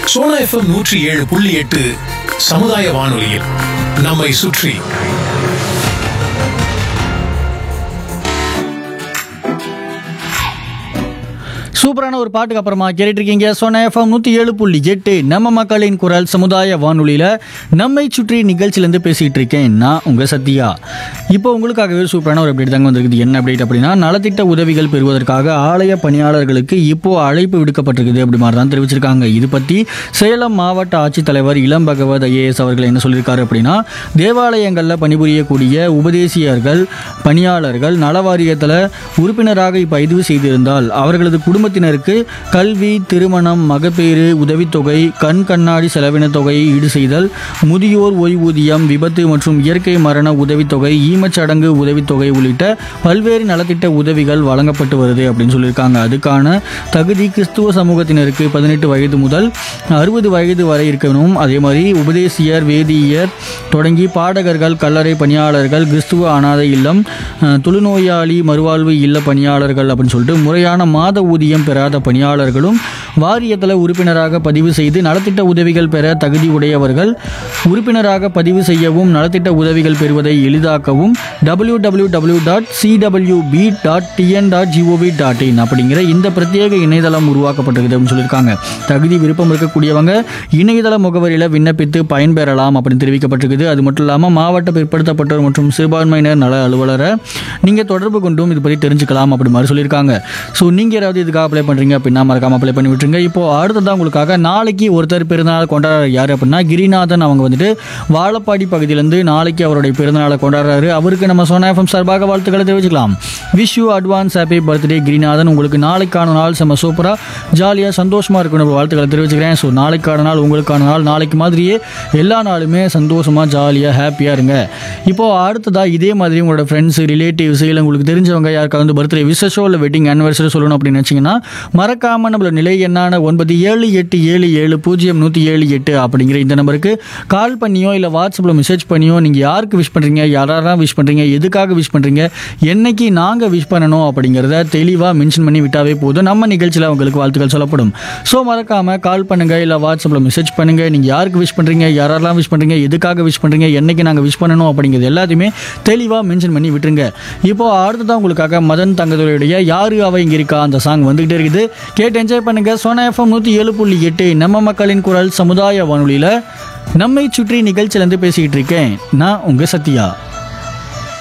Sona FM நூற்றி ஏழு புள்ளி எட்டு சமுதாய வானொலியில் நம்மை சுற்றி சூப்பரான ஒரு பாட்டுக்கு அப்புறமா கேட்டுட்டு இருக்கீங்க சொன்ன எஃப்எம் நூற்றி ஏழு புள்ளி எட்டு நம்ம மக்களின் குரல் சமுதாய வானொலியில் நம்மை சுற்றி நிகழ்ச்சியிலேருந்து பேசிகிட்டு இருக்கேன் நான் உங்கள் சத்யா இப்போ உங்களுக்காகவே சூப்பரான ஒரு அப்டேட் தாங்க வந்திருக்குது என்ன அப்டேட் அப்படின்னா நலத்திட்ட உதவிகள் பெறுவதற்காக ஆலய பணியாளர்களுக்கு இப்போ அழைப்பு விடுக்கப்பட்டிருக்குது அப்படி மாதிரி தான் தெரிவிச்சிருக்காங்க இது பற்றி சேலம் மாவட்ட ஆட்சித்தலைவர் இளம் பகவத் ஐஏஎஸ் அவர்கள் என்ன சொல்லியிருக்காரு அப்படின்னா தேவாலயங்களில் பணிபுரியக்கூடிய உபதேசியர்கள் பணியாளர்கள் நல வாரியத்தில் உறுப்பினராக பதிவு செய்திருந்தால் அவர்களது குடும்பத்தினருக்கு கல்வி திருமணம் மகப்பேறு உதவித்தொகை கண் கண்ணாடி செலவின தொகையை ஈடு செய்தல் முதியோர் ஓய்வூதியம் விபத்து மற்றும் இயற்கை மரண உதவித்தொகை ஈமச்சடங்கு உதவித்தொகை உள்ளிட்ட பல்வேறு நலத்திட்ட உதவிகள் வழங்கப்பட்டு வருது அப்படின்னு சொல்லியிருக்காங்க அதுக்கான தகுதி கிறிஸ்துவ சமூகத்தினருக்கு பதினெட்டு வயது முதல் அறுபது வயது வரை இருக்கணும் அதே மாதிரி உபதேசியர் வேதியியர் தொடங்கி பாடகர்கள் கல்லறை பணியாளர்கள் கிறிஸ்துவ அனாதை இல்லம் அஹ், தொழுநோயாளி மறுவாழ்வு இல்ல பணியாளர்கள் அப்படின்னு சொல்லிட்டு முறையான மாத ஊதியம் பெறாத பணியாளர்களும் வாரியத்தில் உறுப்பினராக பதிவு செய்து நலத்திட்ட உதவிகள் பெற தகுதி உடையவர்கள் உறுப்பினராக பதிவு செய்யவும் நலத்திட்ட உதவிகள் பெறுவதை எளிதாக்கவும் W W W dot CWB dot TN dot GOV dot in அப்படிங்கிற இந்த பிரத்யேக இணையதளம் உருவாக்கப்பட்டிருக்குது அப்படின்னு சொல்லியிருக்காங்க தகுதி விருப்பம் இருக்கக்கூடியவங்க இணையதள முகவரியில் விண்ணப்பித்து பயன்பெறலாம் அப்படின்னு தெரிவிக்கப்பட்டிருக்குது அது மட்டும் இல்லாமல் மாவட்ட பிற்படுத்தப்பட்டோர் மற்றும் சிறுபான்மையினர் நல அலுவலரை நீங்கள் தொடர்பு கொண்டும் இது பற்றி தெரிஞ்சுக்கலாம் அப்படி மாதிரி சொல்லியிருக்காங்க ஸோ நீங்கள் யாராவது இதுக்காக அப்ளை பண்ணுறீங்க அப்படின்னா மறக்காம அப்ளை பண்ணி விட்டுருங்க இப்போ அடுத்ததான் உங்களுக்காக நாளைக்கு ஒருத்தர் பிறந்தநாள் கொண்டாடுற யார் அப்படின்னா கிரிநாதன் அவங்க வந்துட்டு வாழப்பாடி பகுதியிலேருந்து நாளைக்கு அவருடைய பிறந்தநாளை கொண்டாடுறாரு அவருக்கு நம்ம சோனா எஃப்எம் சார்பாக வாழ்த்துக்களை தெரிவிச்சுக்கலாம் wish you advance happy birthday Girinathan உங்களுக்கு நாளைக்கான நாள் செம்ம சூப்பராக ஜாலியாக சந்தோஷமாக இருக்கணும் வாழ்த்துக்களை தெரிவிச்சுக்கிறேன் ஸோ நாளைக்கான நாள் உங்களுக்கான நாள் நாளைக்கு மாதிரியே எல்லா நாளுமே சந்தோஷமாக ஜாலியாக ஹாப்பியாக இருங்க இப்போது அடுத்ததாக இதே மாதிரி உங்களோட ஃப்ரெண்ட்ஸ் ரிலேட்டிவ்ஸ் இல்லை உங்களுக்கு தெரிஞ்சவங்க யாருக்காவது வந்து பர்த்டே விசேஷோ இல்லை வெட்டிங் ஆனிவர்சரி சொல்லணும் அப்படின்னு நினச்சிங்கன்னா மறக்காமல் நம்மளோட நிலை என்னான ஒன்பது ஏழு எட்டு ஏழு ஏழு பூஜ்ஜியம் நூற்றி ஏழு எட்டு அப்படிங்கிற இந்த நம்பருக்கு கால் பண்ணியோ இல்லை வாட்ஸ்அப்பில் மெசேஜ் பண்ணியோ நீங்கள் யாருக்கு விஷ் பண்ணுறீங்க யாரெல்லாம் விஷ் பண்ணுறீங்க எதுக்காக விஷ் பண்ணுறீங்க என்னைக்கு நாங்கள் விஷ் பண்ணணும் அப்படிங்கிறத தெளிவாக மென்ஷன் பண்ணி விட்டாவே போதும் நம்ம நிகழ்ச்சியில் உங்களுக்கு வாழ்த்துக்கள் சொல்லப்படும் ஸோ மறக்காமல் கால் பண்ணுங்கள் இல்லை வாட்ஸ்அப்பில் மெசேஜ் பண்ணுங்கள் நீங்கள் யாருக்கு விஷ் பண்ணுறீங்க யாரெல்லாம் விஷ் பண்ணுறீங்க எதுக்காக விஷ் பண்ணுறீங்க என்னைக்கு நாங்கள் விஷ் பண்ணணும் அப்படிங்கிறது எல்லாத்தையுமே தெளிவாக மென்ஷன் பண்ணி விட்டுருங்க இப்போ அடுத்ததான் உங்களுக்காக மதன் தங்கதுரையுடைய யாரு அவ இங்க இருக்கா அந்த சாங் வந்துகிட்டே இருக்குது கேட்டு என்ஜாய் பண்ணுங்க சோனா எஃப்எம் நூற்றி ஏழு புள்ளி எட்டு நம்ம மக்களின் குரல் சமுதாய வானொலியில் நம்மை சுற்றி நிகழ்ச்சியிலேருந்து பேசிக்கிட்டு இருக்கேன் நான் உங்கள் சத்யா